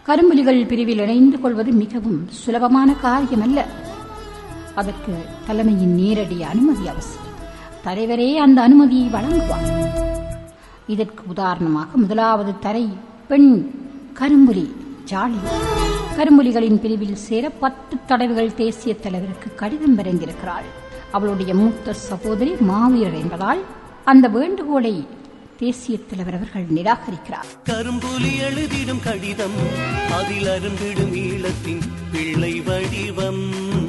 கரும்புலிகள் பிரிவில் இணைந்து கொள்வது மிகவும் சுலபமான காரியமல்ல அதற்கு தலைமையின் நேரடி அனுமதி அவசியம் தலைவரே அந்த அனுமதியை வழங்குவார் இதற்கு உதாரணமாக முதலாவது தரை பெண் கரும்புலி ஜாலி கரும்புலிகளின் பிரிவில் சேர பத்து தடவைகள் தேசிய தலைவருக்கு கடிதம் வரைந்திருக்கிறாள் அவளுடைய மூத்த சகோதரி மாவீரர் என்பதால் அந்த வேண்டுகோளை தேசிய தலைவர் அவர்கள் நிராகரிக்கிறார் கரும்புலி எழுதிடும் கடிதம் அதில் அரும்பிடும் ஈழத்தின் பிள்ளை வடிவம்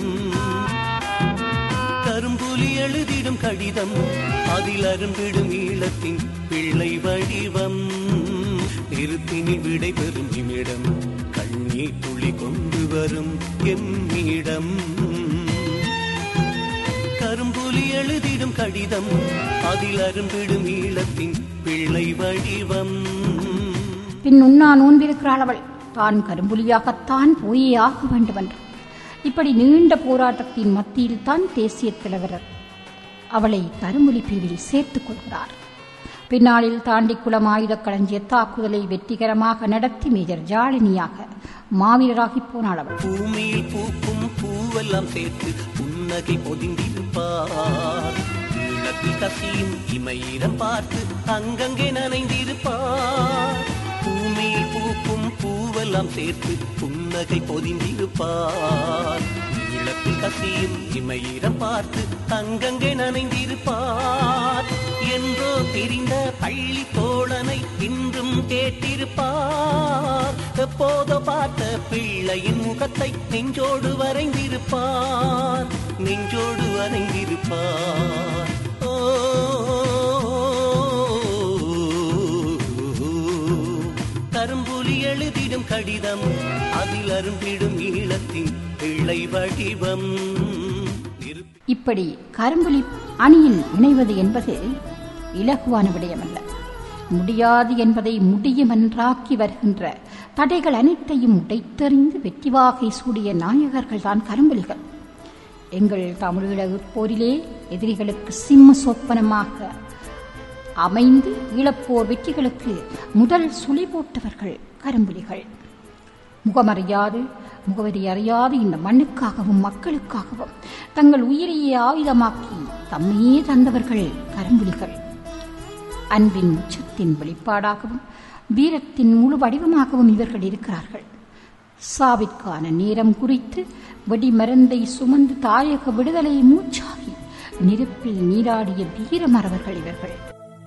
கரும்புலி எழுதிடும் கடிதம் அதில் அரும்பிடும் ஈழத்தின் பிள்ளை வடிவம் நிறுத்தினில் விடை பெறும் இமிடம் கண்ணீர் துளி கொண்டு வரும் எம்மிடம் கரும்புலி எழுதிடும் கடிதம் அதில் அரும்பிடும் ஈழத்தின் பிள்ளை வடிவம் பின் உண்ணா நோன்பிருக்கிறாள் அவள் தான் கரும்புலியாகத்தான் போயே ஆக வேண்டும் என்று இப்படி நீண்ட போராட்டத்தின் மத்தியில் தான் தேசிய தலைவர் அவளை கரும்புலி பிரிவில் சேர்த்துக் கொள்கிறார் பின்னாளில் தாண்டிக்குளம் ஆயுதக் களஞ்சிய தாக்குதலை வெற்றிகரமாக நடத்தி மேஜர் ஜாலினியாக மாவீரராகி போனாள் அவள் பூமியில் பூக்கும் பூவெல்லாம் சேர்த்து புன்னகை பொதிந்திருப்பார் ஈழத்தில் கசியும் இமையிடம் பார்த்து அங்கங்கே நனைந்திருப்பார் பூமியில் பூக்கும் பூவெல்லாம் சேர்த்து புன்னகை பொதிந்திருப்பார் ஈழத்தில் கசியும் இமையிடம் பார்த்து அங்கங்கே நனைந்திருப்பார் என்றோ தெரிந்த பள்ளி தோழனை இன்றும் கேட்டிருப்பார் எப்போதோ பார்த்த பிள்ளையின் முகத்தை நெஞ்சோடு வரைந்திருப்பார் நெஞ்சோடு வரைந்திருப்பார் ஓ கரும்புலி எழுதிடும் கடிதம் அதில் அரும்பிடும் ஈழத்தின் பிள்ளை வடிவம் நிறுத்தி இப்படி கரும்புலி அணியில் இணைவது என்பது இலகுவான விடயமல்ல முடியாது என்பதை முடியுமென்றாக்கி வருகின்ற தடைகள் அனைத்தையும் உடைத்தெறிந்து வெற்றி வாகை சூடிய நாயகர்கள் தான் கரும்புலிகள் எங்கள் தமிழீழ போரிலே எதிரிகளுக்கு சிம்ம சொப்பனமாக அமைந்து ஈழப்போர் வெற்றிகளுக்கு முதல் சுழி போட்டவர்கள் கரும்புலிகள் முகமறியாது முகவரி அறியாது இந்த மண்ணுக்காகவும் மக்களுக்காகவும் தங்கள் உயிரையே ஆயுதமாக்கி தம்மையே தந்தவர்கள் கரும்புலிகள் அன்பின் உச்சத்தின் வெளிப்பாடாகவும் வீரத்தின் முழு வடிவமாகவும் இவர்கள் இருக்கிறார்கள் சாவிற்கான நேரம் குறித்து வெடிமருந்தை சுமந்து தாயக விடுதலை மூச்சாகி நெருப்பில் நீராடிய வீரமறவர்கள் இவர்கள்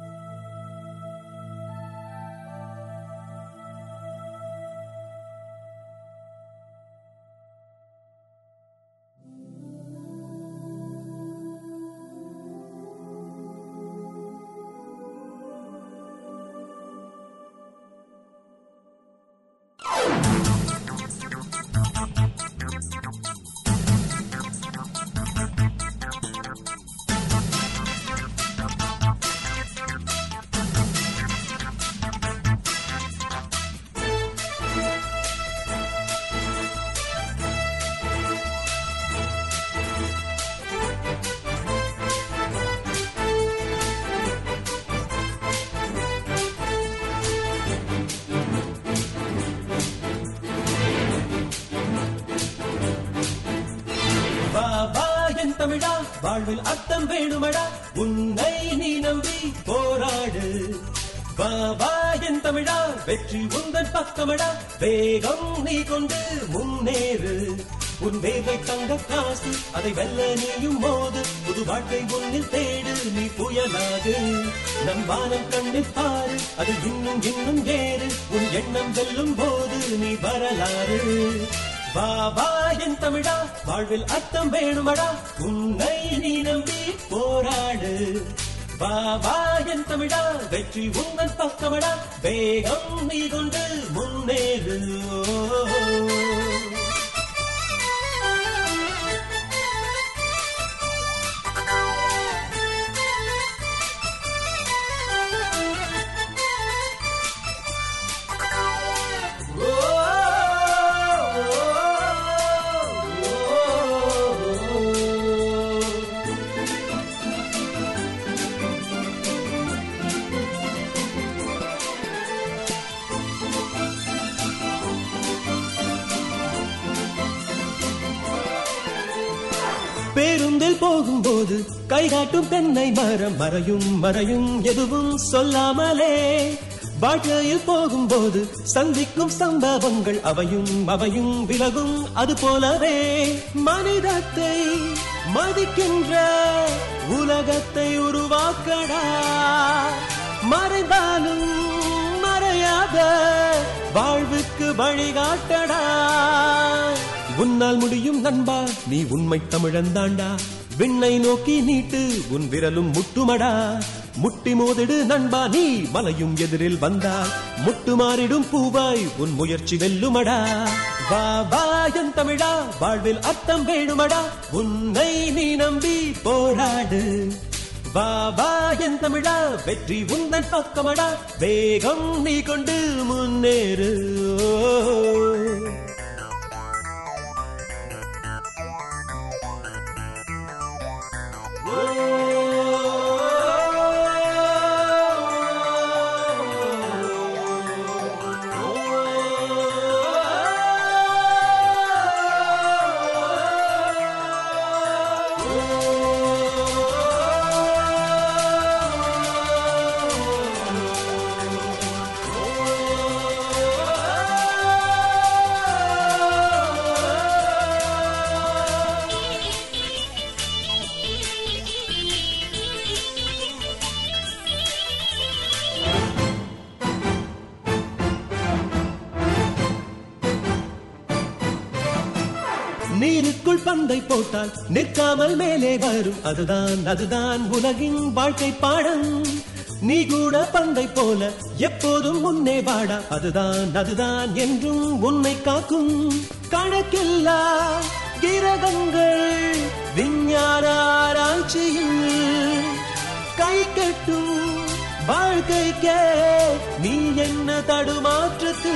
வா வா என் தமிழா வாழ்வில் அர்த்தம் வேணுமடா உன்னை நீ நம்பி போராடு வா வா என் தமிழா வெற்றி உந்தன் பக்கமடா வேகம் நீ கொண்டு முன்னேறு உன் வேகை தங்க காசு அதை வெல்ல நீயும் மோது புது வாழ்க்கை உன்னில் தேடு நீ புயலாகு நம் வானம் கண்ணில் பாரு அது இன்னும் இன்னும் ஏறு உன் எண்ணம் வெல்லும் போது நீ வரலாறு வா வா என் தமிழா வாழ்வில் அர்த்தம் வேணுமடா உன்னை நீ நம்பி போராடு வா வா என் தமிழா வெற்றி உங்கள் பக்கமடா வேகம் நீ கொண்டு முன்னேறு பேருந்தில் போகும்போது கை காட்டும் தென்னை மரம் மறையும் மறையும் எதுவும் சொல்லாமலே வாழ்க்கையில் போகும்போது சந்திக்கும் சம்பவங்கள் அவையும் அவையும் விலகும் அது போலவே மனிதத்தை மதிக்கின்ற உலகத்தை உருவாக்கடா மறைந்தாலும் மறையாத வாழ்வுக்கு வழிகாட்டடா உன்னால் முடியும் நண்பா நீ உண்மை தமிழன் தாண்டா விண்ணை நோக்கி நீட்டு உன் விரலும் முட்டுமடா முட்டி மோதிடு நண்பா நீ மலையும் எதிரில் வந்தாய் முட்டு மாறிடும் பூவாய் உன் முயற்சி வெல்லுமடா வா வா என் தமிழா வாழ்வில் அர்த்தம் வேணுமடா உன்னை நீ நம்பி போராடு வா வா என் தமிழா வெற்றி உந்தன் பக்கமடா வேகம் நீ கொண்டு முன்னேறு நீருக்குள் பந்தை போட்டால் நிற்காமல் மேலே வரும் அதுதான் அதுதான் உலகின் வாழ்க்கை பாடம் நீ கூட பந்தை போல எப்போதும் முன்னே வாடா அதுதான் அதுதான் என்றும் உன்னை காக்கும் கணக்கில்லா கிரகங்கள் விஞ்ஞான ஆராய்ச்சியில் கை கட்டும் வாழ்க்கைக்கே நீ என்ன தடுமாற்றத்து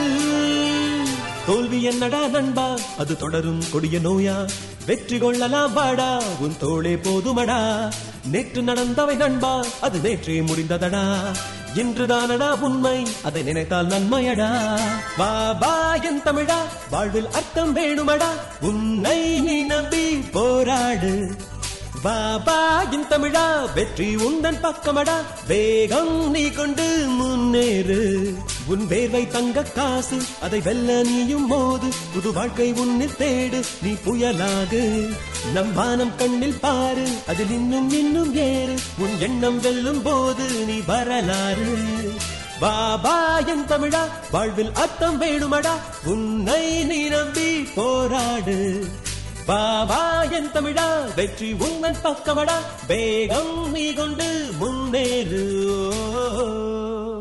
தோல்வி என்னடா நண்பா அது தொடரும் கொடிய நோயா வெற்றி கொள்ளலாம் வாடா உன் தோளே போதுமடா நேற்று நடந்தவை நண்பா அது நேற்றே முடிந்ததடா இன்றுதானடா உண்மை அதை நினைத்தால் நன்மையடா வா வா என் தமிழா வாழ்வில் அர்த்தம் வேணுமடா உன்னை நீ நம்பி போராடு வா வா என் தமிழா வெற்றி உந்தன் பக்கமடா வேகம் நீ கொண்டு முன்னேறு உன் வேர்வை தங்க காசு அதை வெல்ல நீயும் மோது புது வாழ்க்கை உன்னில் தேடு நீ புயலாகு நம் வானம் கண்ணில் பாரு அதில் இன்னும் இன்னும் ஏறு உன் எண்ணம் வெல்லும் போது நீ வரலாறு வா வா என் தமிழா வாழ்வில் அர்த்தம் வேணுமடா உன்னை நீ நம்பி போராடு வா வா என் தமிழா வெற்றி உன்னன் பக்கமடா வேகம் நீ கொண்டு முன்னேறு